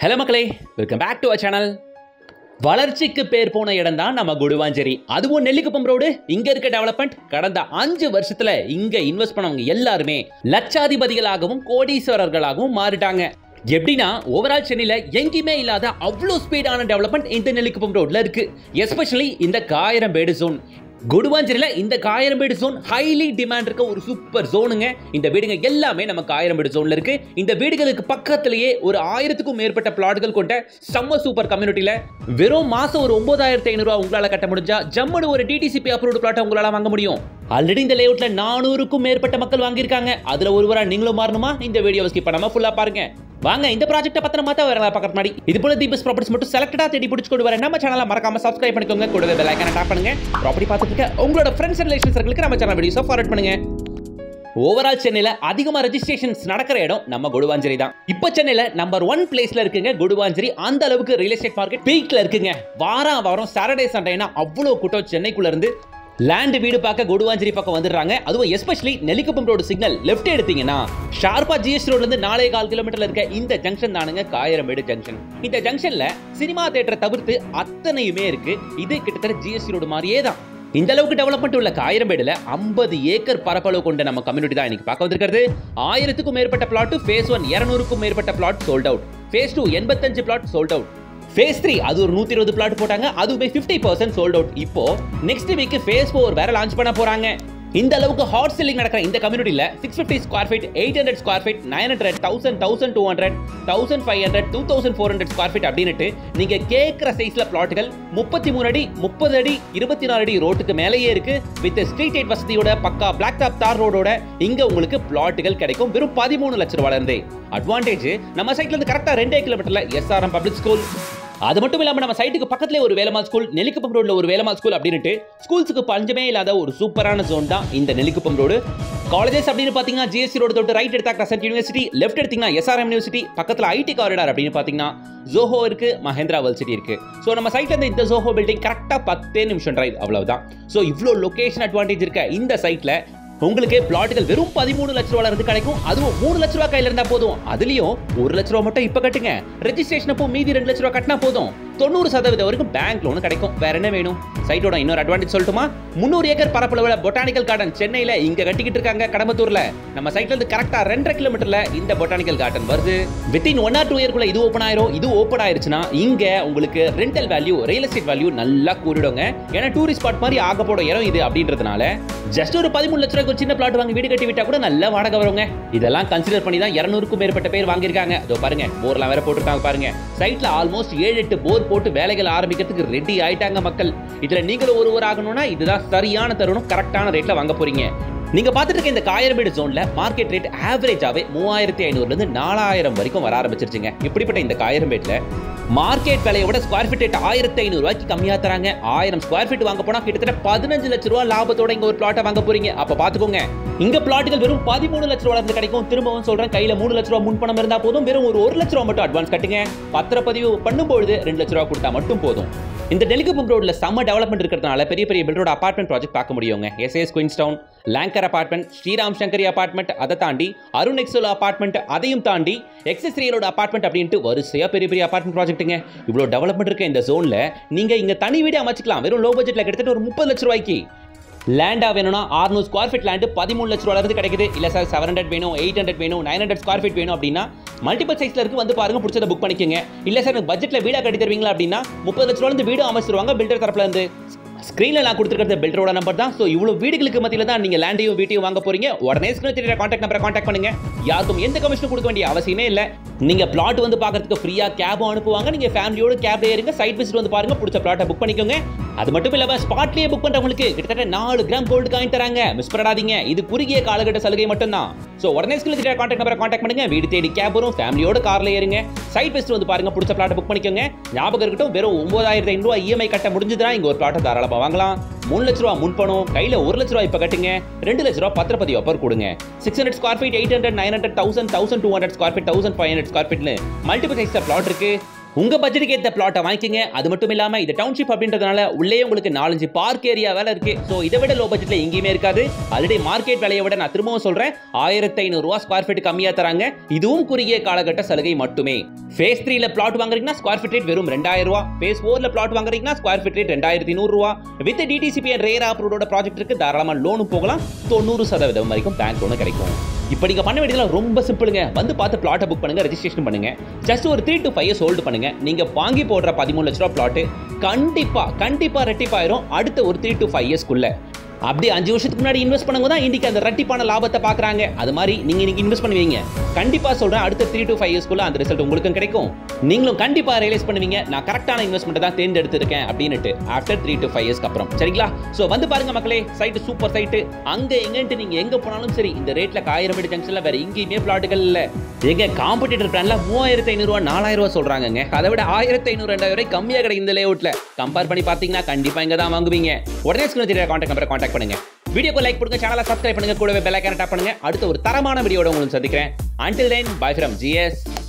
hello மக்களே welcome back to a channel வளர்ச்சிக்கு பேர் போன இடம் தான் நம்ம குடுவாஞ்சேரி அதுவும் நெல்லிக்குப்பம் ரோடு இங்க இருக்க டெவலப்மெண்ட் கடந்த அஞ்சு வருஷத்துல இங்க இன்வெஸ்ட் பண்ணவங்க எல்லாருமே லட்சாதிபதிகளாகவும் கோடீஸ்வரர்களாகவும் மாறிட்டாங்க எப்படின்னா ஓவரால் சென்னையில எங்கேயுமே இல்லாத அவ்வளோ ஸ்பீடான டெவலப்மெண்ட் இந்த நெல்லிக்குப்பம் ரோட்ல இருக்கு எஸ்பெஷலி இந்த காயிரம்பேடு ஜோன் கொடுவாஞ்சேரியில இந்த காயிரம்பேடு ஜோன் ஹைலி டிமாண்ட் இருக்க ஒரு சூப்பர் ஜோனுங்க இந்த வீடுங்க எல்லாமே நம்ம காயிரம்பேடு ஜோன்ல இருக்கு இந்த வீடுகளுக்கு பக்கத்திலேயே ஒரு ஆயிரத்துக்கும் மேற்பட்ட பிளாட்கள் கொண்ட செம்ம சூப்பர் கம்யூனிட்டியில வெறும் மாசம் ஒரு ஒன்பதாயிரத்தி ஐநூறுரூவா உங்களால கட்ட முடிஞ்சா ஜம்முன்னு ஒரு டிடிசிபி அப்ரூவ்டு பிளாட்டை உங்களால வாங்க முடியும் ஆல்ரெடி இந்த லேஅவுட்ல நானூறுக்கும் மேற்பட்ட மக்கள் வாங்கியிருக்காங்க அதுல ஒருவரா நீங்களும் மாறணுமா இந்த வீடியோ ஸ்கிப் பண்ணாம ஃபுல்லா பாருங்க வாங்க இந்த ப்ராஜெக்ட்டை பத்தின மாத்த வரலாம் பார்க்கற முன்னாடி இது போல தீபஸ் ப்ராப்பர்ட்டிஸ் மட்டும் செலக்டடா தேடி பிடிச்சு கொண்டு வர நம்ம சேனலை மறக்காம சப்ஸ்கிரைப் பண்ணிக்கோங்க கூடவே பெல் ஐக்கான டாப் பண்ணுங்க ப்ராப்பர்ட்டி பார்த்துட்டு இருக்க உங்களோட ஃப்ரெண்ட்ஸ் அண்ட் ரிலேஷன் சர்க்கிளுக்கு நம்ம சேனல் வீடியோஸை ஃபார்வர்ட் பண்ணுங்க ஓவரால் சென்னையில அதிகமா ரெஜிஸ்ட்ரேஷன்ஸ் நடக்கிற இடம் நம்ம கொடுவாஞ்சேரி தான் இப்போ சென்னையில நம்பர் ஒன் பிளேஸ்ல இருக்குங்க கொடுவாஞ்சேரி அந்த அளவுக்கு ரியல் எஸ்டேட் மார்க்கெட் பீக்ல இருக்குங்க வாரம் வாரம் சாட்டர்டே சண்டேனா அவ்வளோ கூட்டம் சென்னைக்குள்ள இருந்து லேண்ட் வீடு பார்க்க கொடுவாஞ்சேரி பக்கம் வந்துடுறாங்க அதுவும் especially Nellikuppam road signal left எடுத்தீங்கன்னா ஷார்ப்பா ஜிஎஸ் ரோட்ல இருந்து நாலே கால் கிலோமீட்டர்ல இருக்க இந்த ஜங்ஷன் தானுங்க காயிரமேடு ஜங்ஷன் இந்த ஜங்ஷன்ல சினிமா தேட்டரை தவிர்த்து அத்தனையுமே இருக்கு இது கிட்டத்தட்ட ஜிஎஸ்டி ரோடு மாதிரியே தான் இந்த அளவுக்கு டெவலப்மெண்ட் உள்ள காயிரம்பேடுல ஐம்பது ஏக்கர் பரப்பளவு கொண்ட நம்ம கம்யூனிட்டி தான் இன்னைக்கு பார்க்க வந்திருக்கிறது ஆயிரத்துக்கும் மேற்பட்ட பிளாட் ஃபேஸ் ஒன் இருநூறுக்கும் மேற்பட்ட flat sold out phase two எண்பத்தஞ்சு flat sold out phase three அது ஒரு நூத்தி இருபது பிளாட் போட்டாங்க அதுவுமே ஃபிஃப்டி பர்சன்ட் சோல்ட் அவுட் இப்போ நெக்ஸ்ட் வீக் ஃபேஸ் ஃபோர் வேற லான்ச் பண்ண போறாங்க இந்த அளவுக்கு ஹாட் செல்லிங் நடக்கிற இந்த கம்யூனிட்டியில் six fifty square feet eight hundred square feet nine hundred thousand thousand two hundred thousand five hundred two thousand four hundred square feet அப்படின்ட்டு நீங்க கேட்குற சைஸ்ல பிளாட்டுகள் முப்பத்தி மூணு அடி முப்பது அடி இருபத்தி நாலு அடி ரோட்டுக்கு மேலேயே இருக்கு வித் ஸ்ட்ரீட் லைட் வசதியோட பக்கா பிளாக் டாப் தார் ரோடோட இங்க உங்களுக்கு பிளாட்டுகள் கிடைக்கும் வெறும் பதிமூணு லட்சம் ரூபாயில இருந்தே அட்வான்டேஜ் நம்ம சைட்ல இருந்து கரெக்டா ரெண்டே கிலோமீட்டர்ல எஸ்ஆர்எம் பப்ளிக் ஸ்கூல் அது மட்டும் இல்லாம நம்ம சைட்டுக்கு பக்கத்துல ஒரு வேலமால் ஸ்கூல் நெல்லிக்குப்பம் ரோட்ல ஒரு வேலமால் ஸ்கூல் அப்படின்ட்டு ஸ்கூல்ஸுக்கு பஞ்சமே இல்லாத ஒரு சூப்பரான ஜோன் தான் இந்த நெல்லிக்குப்பம் ரோடு காலேஜஸ் அப்படின்னு பாத்தீங்கன்னா ஜிஎஸ்சி ரோடு தொட்டு ரைட் எடுத்தா கிரசன்ட் யூனிவர்சிட்டி லெஃப்ட் எடுத்தீங்கன்னா எஸ்ஆர்எம் யூனிவர்சிட்டி பக்கத்துல ஐடி காரிடார் அப்படின்னு பாத்தீங்கன்னா ஜோஹோ இருக்கு மஹேந்திரா வர்சிட்டி இருக்கு ஸோ நம்ம சைட்ல இருந்து இந்த ஜோஹோ பில்டிங் கரெக்டா பத்தே நிமிஷம் டிரைவ் அவ்வளவுதான் ஸோ இவ்வளோ லொகேஷன் அட்வான்டேஜ் இருக்க இந்த சைட்ல உங்களுக்கு பிளாட்டுகள் வெறும் பதிமூணு லட்ச ரூபாயில இருந்து கிடைக்கும் அதுவும் மூணு லட்ச ரூபாய் கையில இருந்தா போதும் அதுலயும் ஒரு லட்ச ரூபா மட்டும் இப்ப கட்டுங்க ரெஜிஸ்ட்ரேஷன் அப்போ மீதி ரெண்டு லட்ச ரூபா கட்டினா போதும் தொண்ணூறு சதவீதம் வரைக்கும் பேங்க் லோன் கிடைக்கும் வேற என்ன வேணும் சைட்டோட இன்னொரு அட்வான்டேஜ் சொல்லட்டுமா முந்நூறு ஏக்கர் பரப்பளவுல பொட்டானிக்கல் கார்டன் சென்னையில இங்க கட்டிக்கிட்டு இருக்காங்க கடம்பத்தூர்ல நம்ம சைட்ல இருந்து கரெக்டா ரெண்டரை கிலோமீட்டர்ல இந்த பொட்டானிக்கல் கார்டன் வருது வித்தின் ஒன் ஆர் டூ இயர்க்குள்ள இது ஓப்பன் ஆயிரும் இது ஓப்பன் ஆயிருச்சுன்னா இங்க உங்களுக்கு rental value real estate value நல்லா கூறிடுங்க ஏன்னா டூரிஸ்ட் ஸ்பாட் மாதிரி ஆக போட இடம் இது அப்படின்றதுனால ஜஸ்ட் ஒரு பதிமூணு லட்ச ரூபாய்க்கு ஒரு சின்ன பிளாட் வாங்கி வீடு கட்டி விட்டா கூட நல்ல வாடகை வருங்க இதெல்லாம் கன்சிடர் பண்ணி தான் இருநூறுக்கும் மேற்பட்ட பேர் வாங்கியிருக்காங்க அதோ பாருங்க போர்லாம் வேற போட்டிருக்காங்க பாருங்க சைட்ல ஆல்மோஸ்ட் ஏழு எட்டு போர் போட்டு வேலைகள் ஆரம்பிக்கிறதுக்கு ரெடி ஆயிட்டாங்க மக்கள் இதுல நீங்களும் ஒருவர் ஆகணும்னா இதுதான் சரியான தருணம் கரெக்டான ரேட்ல வாங்க போறீங்க நீங்க பார்த்துட்டு இருக்க இந்த காயர்பேடு ஜோன்ல மார்க்கெட் ரேட் ஆவரேஜாவே மூவாயிரத்தி ஐநூறுல இருந்து நாலாயிரம் வரைக்கும் வர ஆரம்பிச்சிருச்சுங்க இப்படிப்பட்ட இந்த காயர்பேட்ல மார்க்கெட் விலையை விட ஸ்கொயர் ஃபீட் ரேட் ஆயிரத்தி ஐநூறு ரூபாய்க்கு கம்மியா தராங்க ஆயிரம் ஸ்கொயர் ஃபீட் வாங்க போனா கிட்டத்தட்ட பதினஞ்சு லட்ச ரூபாய் லாபத்தோட இங்க ஒரு பிளாட்டை வாங்க போறீங்க அப்ப பாத்துக்கோங்க இங்க பிளாட்டுகள் வெறும் பதிமூணு லட்ச ரூபாய் இருந்து கிடைக்கும் திரும்பவும் சொல்றேன் கையில மூணு லட்ச ரூபாய் முன் பணம் இருந்தா போதும் வெறும் ஒரு ஒரு லட்ச ரூபாய் மட்டும் அட்வான்ஸ் கட்டுங்க பத்திரப்பதிவு பண்ணும்போது ரெண்டு லட்ச ரூபாய் கொடுத்தா மட்டும் போதும் இந்த டெலிகபம் ரோட்ல செம்ம டெவலப்மெண்ட் இருக்கிறதுனால பெரிய பெரிய பில்டரோட அபார்ட்மெண்ட் ப்ராஜெக்ட் பார்க்க முடியுங்க எஸ்எஸ் குயின்ஸ் டவுன் லேங்கர் அபார்ட்மெண்ட் ஸ்ரீராம் சங்கரி அபார்ட்மெண்ட் அதை தாண்டி அருண் எக்ஸோல அபார்ட்மெண்ட் அதையும் தாண்டி எக்ஸஸ் ரியலோட அபார்ட்மெண்ட் அப்படின்ட்டு வரிசையா பெரிய பெரிய அபார்ட்மெண்ட் ப்ராஜெக்ட்டுங்க இவ்வளோ டெவலப்மெண்ட் இருக்க இந்த ஜோன்ல நீங்க இங்க தனி வீடு அமைச்சிக்கலாம் வெறும் லோ பட்ஜெட்ல கிட்டத்தட்ட ஒரு முப்பது லட்ச ரூபாய்க்கு லேண்டா வேணும்னா ஆறுநூறு ஸ்கொயர் ஃபீட் லேண்டு பதிமூணு லட்ச ரூபாய் இருந்து கிடைக்குது இல்ல சார் செவன் ஹண்ட்ரட் வேணும் எயிட் ஹண்ட்ரட் வேணும் நைன் ஹண்ட்ரட் ஸ்கொயர் ஃபீட் வேணும் அப்படின்னா மல்டிபிள் சைஸ்ல இருக்கு வந்து பாருங்க பிடிச்சதை புக் பண்ணிக்கோங்க இல்ல சார் எனக்கு பட்ஜெட்ல வீடா கட்டி தருவீங்களா அப்படின்னா முப்பது லட்ச ரூபாய் இருந்து வீடு அமைச்சிருவாங்க பில்டர் தரப்புல இருந்து ஸ்க்ரீனில் நான் கொடுத்துருக்கிறது பில்டரோட நம்பர் தான் ஸோ இவ்வளோ வீடுகளுக்கு மத்தியில் தான் நீங்கள் லேண்டையும் வீட்டையும் வாங்க போறீங்க உடனே ஸ்க்ரீன் தெரியுற காண்டாக்ட் நம்பரை காண்டாக்ட் பண்ணுங்க யாருக்கும் எந்த கமிஷனும் கொடுக்க வேண்டிய அவசியமே இல்லை நீங்கள் பிளாட் வந்து பார்க்கறதுக்கு ஃப்ரீயாக கேபும் அனுப்புவாங்க நீங்கள் ஃபேமிலியோட கேப்ல ஏறுங்க சைட் விசிட் வந்து பாருங்க பிடிச்ச பிளாட்டை புக் பண்ணிக்கோங்க அது மட்டும் இல்லாமல் ஸ்பாட்லேயே புக் பண்ணுறவங்களுக்கு கிட்டத்தட்ட நாலு கிராம் கோல்டு காயின் தராங்க மிஸ் பண்ணாதீங்க இது குறுகிய காலகட்ட சலுகை மட்டும்தான் ஸோ உடனே ஸ்கில் தெரியுற காண்டாக்ட் நம்பரை காண்டாக்ட் பண்ணுங்க வீடு தேடி கேப் வரும் ஃபேமிலியோட கார்ல ஏறுங்க சைட் விசிட் வந்து பாருங்க பிடிச்ச பிளாட்டை புக் பண்ணிக்கோங்க ஞாபகம் இருக்கட்டும் வெறும் ஒன்பதாயிரத்தி ஐநூறுவா இஎம்ஐ கட்ட முடிஞ்சதுன்னா இங்க ஒரு பிளாட்டை தாராளமாக வாங்கலாம் மூணு லட்ச ரூபா முன் பணம் கையில ஒரு லட்ச ரூபா இப்ப கட்டுங்க ரெண்டு லட்ச ரூபா பத்திரப்பதி ஆஃபர் கொடுங்க six hundred square feet eight hundred nine hundred thousand thousand two hundred square feet thousand five hundred ஸ்கொயர் ஃபீட்னு மல்டிபிள் சைஸ்ல பிளாட் இருக்கு உங்க பட்ஜெட்டுக்கு ஏற்ற பிளாட்டை வாங்கிக்கங்க அது மட்டும் இல்லாம இது டவுன்ஷிப் அப்படின்றதுனால உள்ளே உங்களுக்கு நாலஞ்சு பார்க் ஏரியா வேலை இருக்கு ஸோ இதை விட லோ பட்ஜெட்ல எங்கேயுமே இருக்காது ஆல்ரெடி மார்க்கெட் விலையை விட நான் திரும்பவும் சொல்றேன் ஆயிரத்தி ஐநூறு ரூபா ஸ்கொயர் ஃபீட் கம்மியா தராங்க இதுவும் குறுகிய காலகட்ட சலுகை மட்டுமே ஃபேஸ் த்ரீல பிளாட் வாங்குறீங்கன்னா ஸ்கொயர் ஃபீட் ரேட் வெறும் ரெண்டாயிரம் ரூபா ஃபேஸ் ஃபோர்ல பிளாட் வாங்குறீங்கன்னா ஸ்கொயர் ஃபீட் ரேட் ரெண்டாயிரத்தி நூறு ரூபா வித் டிடிசிபி அண்ட் ரேரா அப்ரூவோட ப்ராஜெக்ட் இருக்கு தாராளமா லோனு போகலாம் தொண்ணூறு சதவீதம் வரைக்கும் பேங்க் லோனு கிடைக்கும் இப்போ நீங்க பண்ண வேண்டியதுலாம் ரொம்ப சிம்பிளுங்க வந்து பார்த்து பிளாட்டை புக் பண்ணுங்க ரெஜிஸ்ட்ரேஷன் பண்ணுங்க ஜஸ்ட் ஒரு three to five years hold பண்ணுங்க நீங்க வாங்கி போடுற பதிமூணு லட்ச ரூபா பிளாட் கண்டிப்பா கண்டிப்பா ரெட்டிப்பாயிரும் அடுத்த ஒரு த்ரீ டு ஃபைவ் இயர்ஸ்க்குள்ள அப்படி அஞ்சு வருஷத்துக்கு முன்னாடி இன்வெஸ்ட் பண்ணுங்க தான் இன்னைக்கு அந்த ரெட்டிப்பான லாபத்தை பார்க்குறாங்க அது மாதிரி நீங்க இன்னைக்கு இன்வெஸ்ட் பண்ணுவீங்க கண்டிப்பா சொல்றேன் அடுத்த த்ரீ டு ஃபைவ் இயர்ஸ்க்குள்ள அந்த ரிசல்ட் உங்களுக்கும் கிடைக்கும் நீங்களும் கண்டிப்பா ரியலைஸ் பண்ணுவீங்க நான் கரெக்டான இன்வெஸ்ட்மெண்ட் தான் தேர்ந்தெடுத்திருக்கேன் அப்படின்னுட்டு ஆஃப்டர் த்ரீ டு ஃபைவ் இயர்ஸ்க்கு அப்புறம் சரிங்களா ஸோ வந்து பாருங்க மக்களே சைட்டு சூப்பர் சைட்டு அங்க எங்கன்ட்டு நீங்க எங்க போனாலும் சரி இந்த ரேட்ல காயிரமேடு ஜங்ஷன்ல வேற எங்கேயுமே பிளாட்டுகள் இல்ல எங்க காம்படிட்டர் பிளான்ல மூவாயிரத்தி ஐநூறுவா நாலாயிரம் ரூபா சொல்றாங்கங்க அதை விட ஆயிரத்தி ஐநூறு ரெண்டாயிரம் ரூபாய் கம்மியா கிடைக்கும் இந்த லேஅவுட்ல கம்பேர் பண்ணி பாத்தீங்கன்னா கண்டிப்பா இங்க தான் வாங்குவீங்க உடனே ஸ்கிரீன் தெரியற கான்டாக்ட் நம்பரை கான்டாக்ட் பண்ணுங்க வீடியோக்கு லைக் பண்ணுங்க சேனலை சப்ஸ்கிரைப் பண்ணுங்க கூடவே பெல் ஐக்கான டாப் பண்ணுங்க அடுத்த ஒரு தரமான வீடியோட உங்களுக்கு சந்திக்கிறேன் until then bye from GS